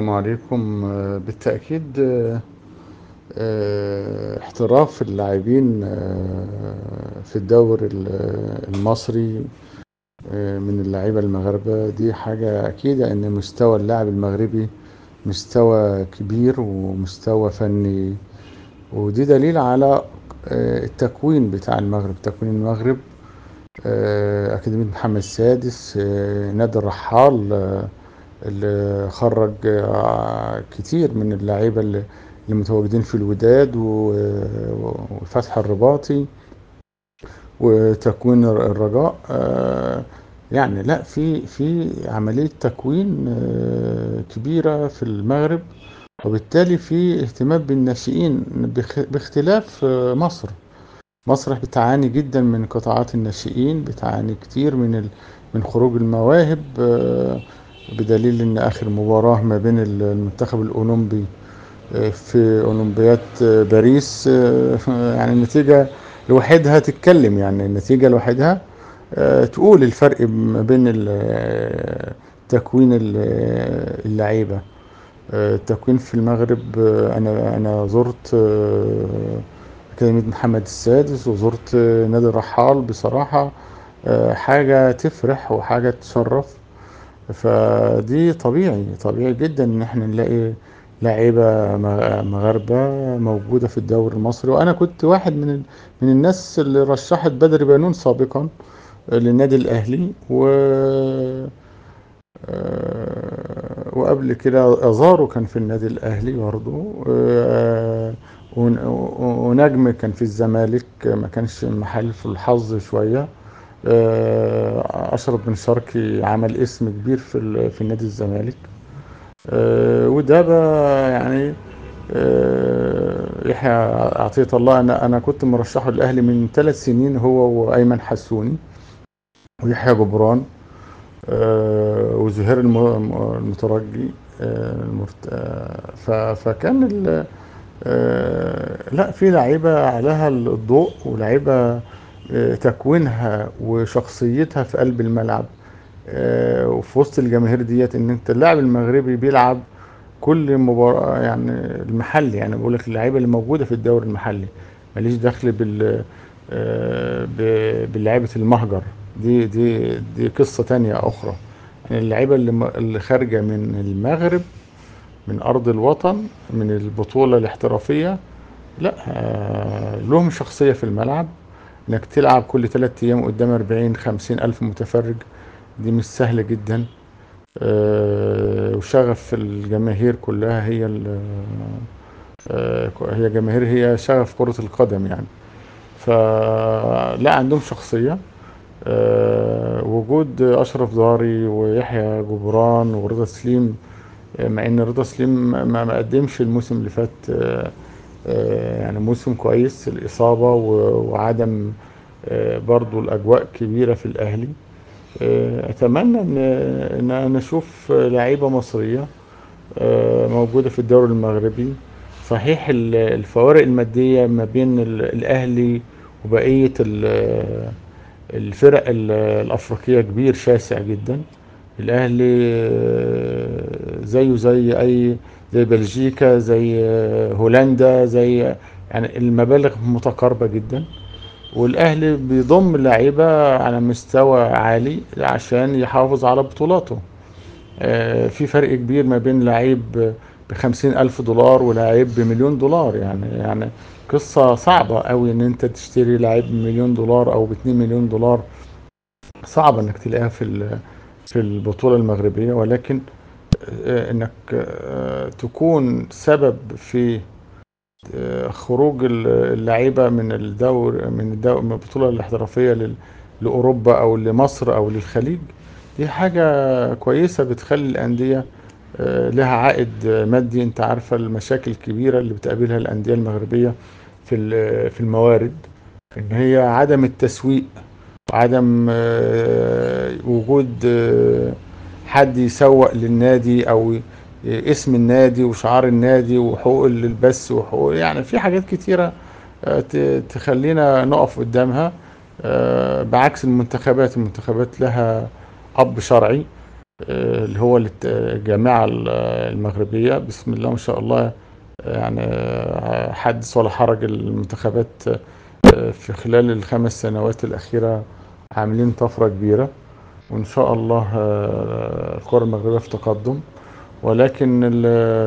السلام عليكم آه، بالتأكيد آه، آه، احتراف اللاعبين آه، في الدوري ال- المصري آه، من اللعيبة المغاربة دي حاجة أكيدة إن مستوى اللاعب المغربي مستوى كبير ومستوى فني ودي دليل على آه، التكوين بتاع المغرب تكوين المغرب آه، أكاديمية محمد السادس آه، نادي الرحال آه، اللي خرج آه، كتير من اللعيبة اللي اللي متواجدين في الوداد و- وفتح الرباطي وتكوين الرجاء آه، يعني لا في في عملية تكوين آه، كبيرة في المغرب وبالتالي في اهتمام بالناشئين بخ- باختلاف آه، مصر مصر بتعاني جدا من قطاعات الناشئين بتعاني كتير من ال... من خروج المواهب آه، بدليل ان اخر مباراة ما بين المنتخب الاولمبي آه، في اولمبياد آه، باريس آه، يعني النتيجة لوحدها تتكلم يعني النتيجة لوحدها آه، تقول الفرق ما بين ال- آه، تكوين ال- آه، اللعيبة آه، التكوين في المغرب آه، انا انا زرت آه، أكاديمية محمد السادس وزرت آه، نادي الرحال بصراحة آه، حاجة تفرح وحاجة تشرف فدي طبيعي طبيعي جدا ان احنا نلاقي لعيبة مغ- مغاربة موجودة في الدوري المصري وانا كنت واحد من ال- من الناس اللي رشحت بدر بنون سابقا للنادي الاهلي و آه، وقبل كده ازارو كان في النادي الاهلي برضه آه، ون- ونجم كان في الزمالك ما كانش محل في الحظ شويه آه، اشرف بن شرقي عمل اسم كبير في ال- في نادي الزمالك آه، وده بقى يعني آه، يحيى عطية الله انا انا كنت مرشحه للاهلي من ثلاث سنين هو وايمن حسوني ويحيى جبران آه، وزهير الم- المترجي آه، المرت- آه، ف- فكان ال- آه، لا في لعيبه عليها الضوء ولعيبه آه، تكوينها وشخصيتها في قلب الملعب آه، وفي وسط الجماهير ديت ان انت اللاعب المغربي بيلعب كل مباراة يعني المحلي يعني بقول لك اللعيبة اللي موجودة في الدوري المحلي ماليش دخل بال آه، ب- بلعيبة المهجر دي دي دي قصة تانية أخرى يعني اللعيبة اللي م- اللي خارجة من المغرب من أرض الوطن من البطولة الاحترافية لا آه، لهم شخصية في الملعب انك تلعب كل ثلاثة ايام قدام 40 50 الف متفرج دي مش سهلة جدا آه، وشغف الجماهير كلها هي ال- آه، هي جماهير هي شغف كرة القدم يعني فلا عندهم شخصية آه، وجود أشرف ضاري ويحيى جبران ورضا سليم آه، مع إن رضا سليم ما ما قدمش الموسم اللي فات آه، آه، يعني موسم كويس الإصابة و- وعدم آه، برضو الأجواء كبيرة في الأهلي آه، أتمنى إن إن أنا أشوف لعيبة مصرية آه، موجودة في الدوري المغربي صحيح ال- الفوارق المادية ما بين ال- الأهلي وبقية ال- الفرق ال- الأفريقية كبير شاسع جدا الأهلي آه، زيه زي أي زي بلجيكا زي آه، هولندا زي يعني المبالغ متقاربة جدا والأهلي بيضم لعيبة على مستوى عالي عشان يحافظ على بطولاته آه، في فرق كبير ما بين لعيب بخمسين ألف دولار ولاعيب بمليون دولار يعني يعني قصة صعبة قوي إن أنت تشتري لعيب بمليون دولار أو باتنين مليون دولار صعب إنك تلاقيها في ال- في البطولة المغربية ولكن آه، إنك آه، تكون سبب في آه، خروج ال- اللعيبة من الدور من الدور من البطولة الاحترافية لل- لأوروبا أو لمصر أو للخليج دي حاجة كويسة بتخلي الأندية آه، لها عائد آه، مادي أنت عارفة المشاكل الكبيرة اللي بتقابلها الأندية المغربية في ال- في الموارد إن هي عدم التسويق وعدم آه، وجود آه، حد يسوق للنادي أو ي- اسم النادي وشعار النادي وحقوق البث وحقوق يعني في حاجات كتيرة آه، ت- تخلينا نقف قدامها آه، بعكس المنتخبات المنتخبات لها أب شرعي آه، اللي هو الات- الجامعة ال- المغربية بسم الله ما شاء الله يعني آه، حدث ولا حرج المنتخبات آه، في خلال الخمس سنوات الأخيرة عاملين طفرة كبيرة وإن شاء الله آه، الكرة المغربية في تقدم ولكن ال-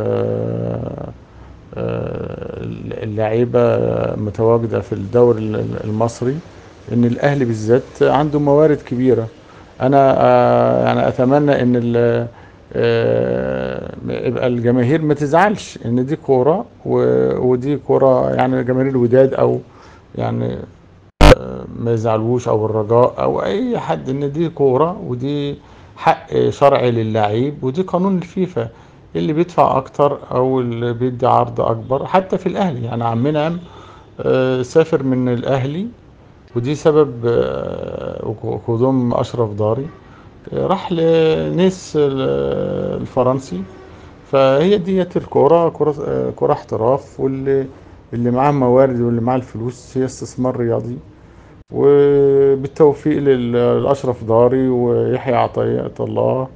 آه، اللعيبة متواجدة في الدوري المصري إن الأهلي بالذات عنده موارد كبيرة أنا آه، يعني أتمنى إن ال- آه، يبقى الجماهير ما تزعلش إن دي كورة و- ودي كورة يعني جماهير الوداد أو يعني ما يزعلوش او الرجاء او اي حد ان دي كوره ودي حق شرعي للعيب ودي قانون الفيفا اللي بيدفع اكتر او اللي بيدي عرض اكبر حتى في الاهلي يعني عمنا عم آه، سافر من الاهلي ودي سبب آه، قدوم اشرف داري آه، راح لنيس ال- الفرنسي فهي ديت الكوره كوره آه، كوره احتراف واللي اللي معاه موارد واللي معاه الفلوس هي استثمار رياضي وبالتوفيق لل- لأشرف داري ويحيى عطية الله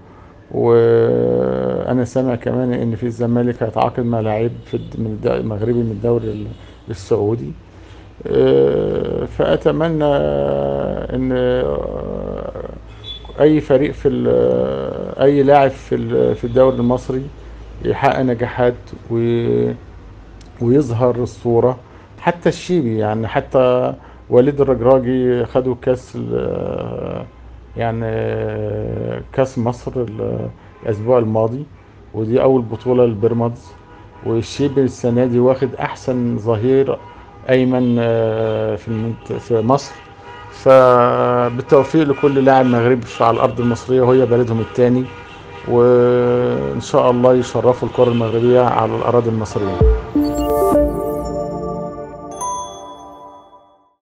وأنا سامع كمان إن في الزمالك هيتعاقد مع لعيب في الد- من الد- المغربي من الدوري ال- السعودي آه، فأتمنى إن آه، أي فريق في ال- أي لاعب في ال- في الدوري المصري يحقق نجاحات و- ويظهر الصورة حتى الشيبي يعني حتى وليد الرجراجي خدوا كاس ال- يعني كاس مصر ال- الأسبوع الماضي ودي أول بطولة للبيراميدز والشيبي السنة دي واخد أحسن ظهير أيمن آه، في المنت- في مصر فبالتوفيق لكل لاعب مغربي على الأرض المصرية وهي بلدهم الثاني وإن شاء الله يشرفوا الكرة المغربية على الأراضي المصرية